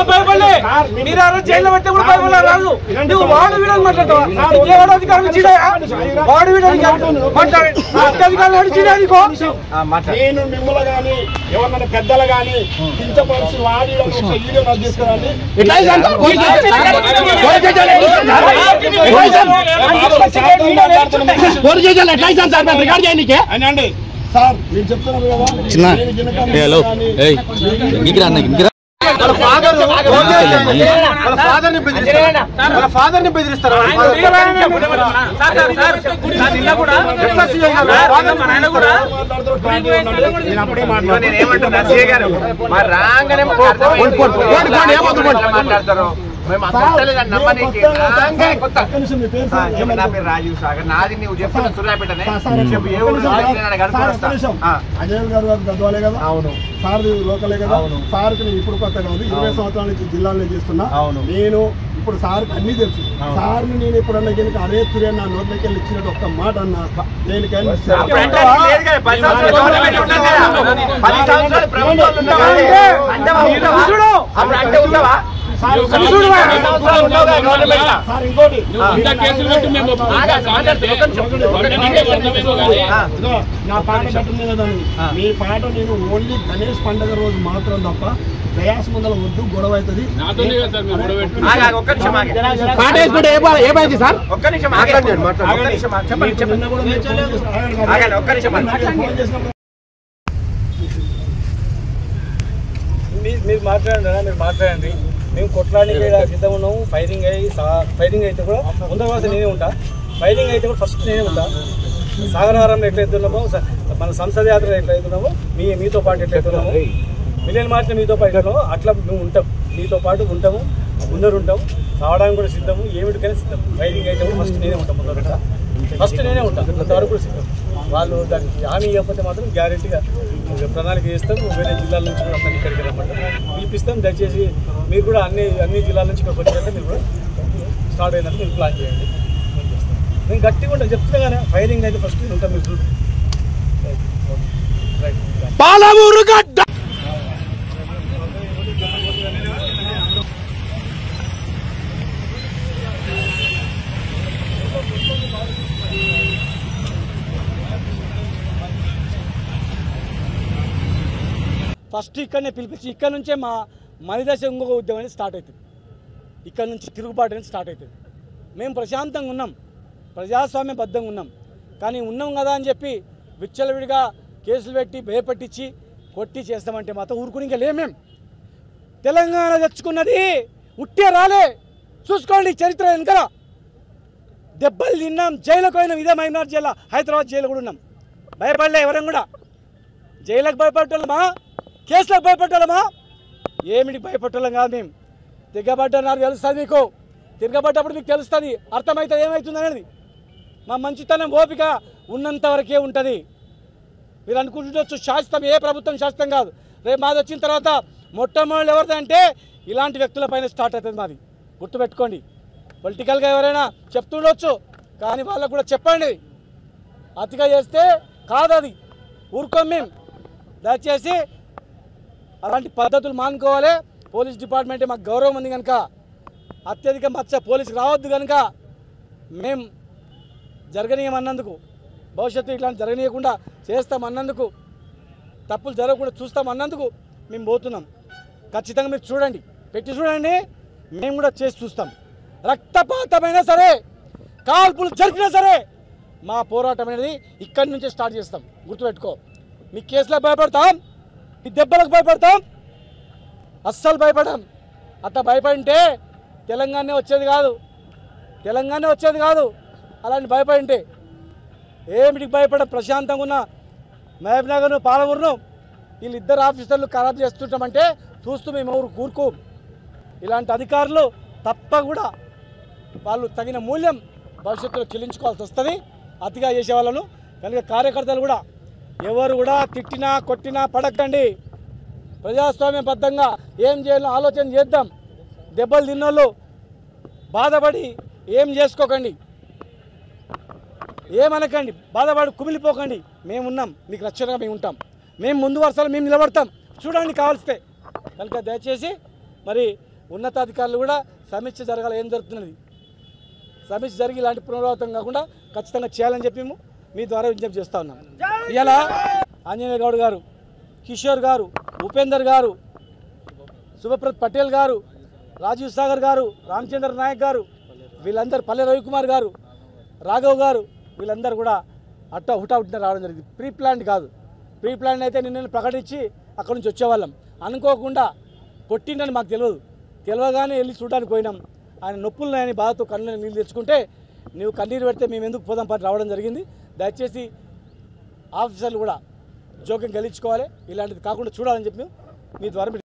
కూడా భయపడలే మీరు ఆ రోజు జైల్లో పెడితే కూడా భయపడలే రాదు నువ్వు వాడు వీడని మాట్లాడతావా నీకు ఎవడు అధికారం ఇచ్చినా వాడు వీడని మాట్లాడే అధికారులు నడిచినా నీకో నేను మిమ్మల్ని గాని ఎవరన్నా పెద్దలు గాని కించపరిచి వాడి వీడియో నాకు తీసుకురండి అనండి సార్ నేను చెప్తున్నాను కదా చిన్న నేను గిన్నె ఏ, హలో ఏయ్ ఇంకిరా అన్న ఇంకిరా వాళ్ళ ఫాదర్ ని బెదిరిస్తారా వాళ్ళ ఫాదర్ ని బెదిరిస్తారా నేను అప్పుడే మాట్లాడుతున్నాను మాట్లాడతారు మేము అసలు నమ్మనీకి రాగానే కొత్త మీ పేరు సార్ నా పేరు రాజీవ్ సాగర్ నాది నువ్వు చెప్తున్న సూర్యాపేటనే చెప్పు ఏ ఊరు సార్, నేను ఆడ కనుక్కొని సార్, వస్తా. ఒక్క నిమిషం. ఆ. అజయ్ గారు గారు గద్వాలే కదా అవును సార్ లోకలే కదా సార్ నేను ఇప్పుడు కొత్తగా ఉంది ఇరవై సంవత్సరాల నుంచి జిల్లాలో చేస్తున్నా అవును. నేను ఇప్పుడు సార్ అన్ని తెలుసు సార్ నేను ఎప్పుడన్నా కనుక అరే తురే నా నోట్లోకి వెళ్ళి ఇచ్చినట్టు ఒక్క మాట అన్నా దేనికైనా అప్పుడు అంటే నీకు లేదు కదా, పది సంవత్సరాలు గవర్నమెంట్ ఉంటుంది కదా. పది సంవత్సరాలు ప్రభుత్వాలు ఉన్నాయి కదా. అంటావా, ఉంటావా? అప్పుడు అంటే ఉంటావా? సార్, పది సంవత్సరాలు ఉన్నావు కదా గవర్నమెంట్ లో. సార్ ఇంకోటి ఆగా, మాట్లాడుతున్నా, ఒక్క నిమిషం. ఒక్క నిమిషం. ఆ. ఇదిగో, నా పాట కట్టింది కదా అని. మీ పాట నేను ఓన్లీ గణేష్ పండుగ రోజు మాత్రం తప్ప ప్రయాస ముందర వద్దు గొడవ అవుతుంది ఆగా, ఆగా, ఒక్క నిమిషం ఆగా. పాట వేసుకుంటే ఏ ఏమైంది సార్ ఒక్క నిమిషం ఆగా. ఒక్క నిమిషం ఆగా. చెప్పండి చెప్పండి నిన్న కూడా మీరు ఫోన్ చేసి- ఆగండి, ఆగండి. ఆగండి, ఒక్క నిమిషం ఆగండి. నాకు ఫోన్ చేసినప్పుడు మీ- మీరు మాట్లాడండి మీరు మాట్లాడండి మేము కొట్లాడానికి ఇలా సిద్ధం ఉన్నాము ఫైరింగ్ అయ్యి సా- ఫైరింగ్ అయితే కూడా ముందు వరుస నేనే ఉంటా ఫైరింగ్ అయితే కూడా ఫస్ట్ నేనే ఉంటా సాగరహారంలో ఎట్లయితే ఉన్నామో స- మన సంసద యాత్ర ఎట్లయితే ఉన్నామో మీ మీతో పాటు ఎట్లయితే ఉన్నామో మిలియన్ మార్చిన మీతో పాటు ఎట్లా ఉన్నామో అట్లా మేము ఉంటాం మీతో పాటు ఉంటాము ముందరు ఉంటాం రావడానికి కూడా సిద్ధము ఏమిటికైనా సిద్ధం ఫైరింగ్ అయితే కూడా ఫస్ట్ నేనే ఉంటాం ముందర ఫస్ట్ నేనే ఉంటాను అంతవరకు కూడా సిద్ధం వాళ్ళు దానికి హామీ ఇవ్వకపోతే మాత్రం గ్యారెంటీగా ప్రణాళిక చేస్తాం వేరే జిల్లాల నుంచి కూడా అందరినీ ఇక్కడికి రమ్మంటాం పిలిపిస్తాం దయచేసి మీరు కూడా అన్ని అన్ని జిల్లాల నుంచి ఇక్కడికి వచ్చారంటే మీరు కూడా స్టార్ట్ అయినట్టు మీరు ప్లాన్ చేయండి మేము చేస్తాం. నేను గట్టిగా ఉంటాను చెప్తున్నా కానీ ఫైరింగ్ అయితే ఫస్ట్ ఉంటాం మీరు చూడు రైట్ పాలమూరు గడ్డ ఫస్ట్ ఇక్కడనే పిలిపించి ఇక్కడ నుంచే మా మరిదశ ఇంకొక ఉద్యమం అనేది స్టార్ట్ అవుతుంది ఇక్కడ నుంచి తిరుగుబాటు అనేది స్టార్ట్ అవుతుంది మేము ప్రశాంతంగా ఉన్నాం ప్రజాస్వామ్యబద్ధంగా ఉన్నాం కానీ ఉన్నాం కదా అని చెప్పి విచ్చలవిడిగా కేసులు పెట్టి భయపెట్టించి కొట్టి చేస్తామంటే మాత్రం ఊరుకుని ఇంకా లేం మేము తెలంగాణ తెచ్చుకున్నది ఉట్టే రాలే చూసుకోండి చరిత్ర వెనకల దెబ్బలు తిన్నాం జైలుకు పోయినాం ఇదే మైనార్ జైలు హైదరాబాద్ జైలు కూడా ఉన్నాం భయపడలే ఎవరం కూడా జైలకు భయపడ్డామా కేసులకు భయపడ్డామా ఏమిటి భయపడ్డాం కాదు మేము తిరగబడ్డారు తెలుస్తుంది మీకు తిరగబడ్డప్పుడు మీకు తెలుస్తుంది అర్థమవుతుంది ఏమవుతుంది అనేది మా మంచితనం ఓపిక ఉన్నంత వరకే ఉంటుంది మీరు అనుకుంటుండొచ్చు శాశ్వతం ఏ ప్రభుత్వం శాశ్వతం కాదు రేపు మాది వచ్చిన తర్వాత మొట్టమొదటి ఎవరిదంటే ఇలాంటి వ్యక్తులపైన స్టార్ట్ అవుతుంది మాది గుర్తుపెట్టుకోండి పొలిటికల్గా ఎవరైనా చెప్తుండొచ్చు కానీ వాళ్ళకు కూడా చెప్పండి అతిగా చేస్తే కాదు అది ఊరుకోం మేము దయచేసి అలాంటి పద్ధతులు మానుకోవాలి పోలీస్ డిపార్ట్మెంట్ మాకు గౌరవం ఉంది కనుక అత్యధిక మచ్చ పోలీసుకి రావద్దు కనుక మేము జరగనీయమన్నందుకు భవిష్యత్తు ఇట్లాంటి జరగనీయకుండా చేస్తామన్నందుకు తప్పులు జరగకుండా చూస్తామన్నందుకు మేము పోతున్నాం ఖచ్చితంగా మీరు చూడండి పెట్టి చూడండి మేము కూడా చేసి చూస్తాం రక్తపాతమైనా సరే కాల్పులు జరిగినా సరే మా పోరాటం అనేది ఇక్కడి నుంచే స్టార్ట్ చేస్తాం గుర్తుపెట్టుకో మీ కేసులకు భయపడతాం మీ దెబ్బలకు భయపడతాం అస్సలు భయపడాం అట్లా భయపడింటే తెలంగాణ వచ్చేది కాదు తెలంగాణ వచ్చేది కాదు అలాంటి భయపడింటే ఏమిటికి భయపడ ప్రశాంతంగా ఉన్న మహబూబ్ నగర్ను పాలమూరును వీళ్ళిద్దరు ఆఫీసర్లు ఖరాబ్ చేస్తుంటామంటే చూస్తూ మేము ఎవరు కూరుకో ఇలాంటి అధికారులు తప్ప కూడా వాళ్ళు తగిన మూల్యం భవిష్యత్తులో చెల్లించుకోవాల్సి వస్తుంది అతిగా చేసే వాళ్ళను కనుక కార్యకర్తలు కూడా ఎవరు కూడా తిట్టినా కొట్టినా పడకండి ప్రజాస్వామ్యబద్ధంగా ఏం చేయాలో ఆలోచన చేద్దాం దెబ్బలు తిన్నోళ్ళు బాధపడి ఏం చేసుకోకండి ఏమనకండి బాధపడి కుమిలిపోకండి మేమున్నాం మీకు రక్షణగా మేము ఉంటాం మేము ముందు వరుసలో మేము నిలబడతాం చూడండి కావాల్స్తే కనుక దయచేసి మరి ఉన్నతాధికారులు కూడా సమీక్ష జరగాలి ఏం జరుగుతున్నది సమీక్ష జరిగి ఇలాంటి పునరావృతం కాకుండా ఖచ్చితంగా చేయాలని చెప్పి మేము మీ ద్వారా విజ్ఞప్తి చేస్తా ఉన్నాం ఇలా ఆంజనేయ గౌడ్ గారు కిషోర్ గారు ఉపేందర్ గారు శుభప్రద్ పటేల్ గారు రాజీవ్ సాగర్ గారు రామచంద్ర నాయక్ గారు వీళ్ళందరూ పల్లె రవికుమార్ గారు రాఘవ్ గారు వీళ్ళందరూ కూడా అట్ట హుటాహుటిన రావడం జరిగింది ప్రీ ప్లాన్ కాదు ప్రీ ప్లాన్ అయితే నిన్న ప్రకటించి అక్కడి నుంచి వచ్చేవాళ్ళం అనుకోకుండా కొట్టిండని మాకు తెలియదు తెలియగానే వెళ్ళి చూడడానికి పోయినాం ఆయన నొప్పులున్నాయని బాధతో కళ్ళు నీళ్ళు తెచ్చుకుంటే నువ్వు కన్నీరు పెడితే మేము ఎందుకు పోదాం పాటు రావడం జరిగింది దయచేసి ఆఫీసర్లు కూడా జోక్యం కలిగించుకోవాలి ఇలాంటిది కాకుండా చూడాలని చెప్పి మీ ద్వారా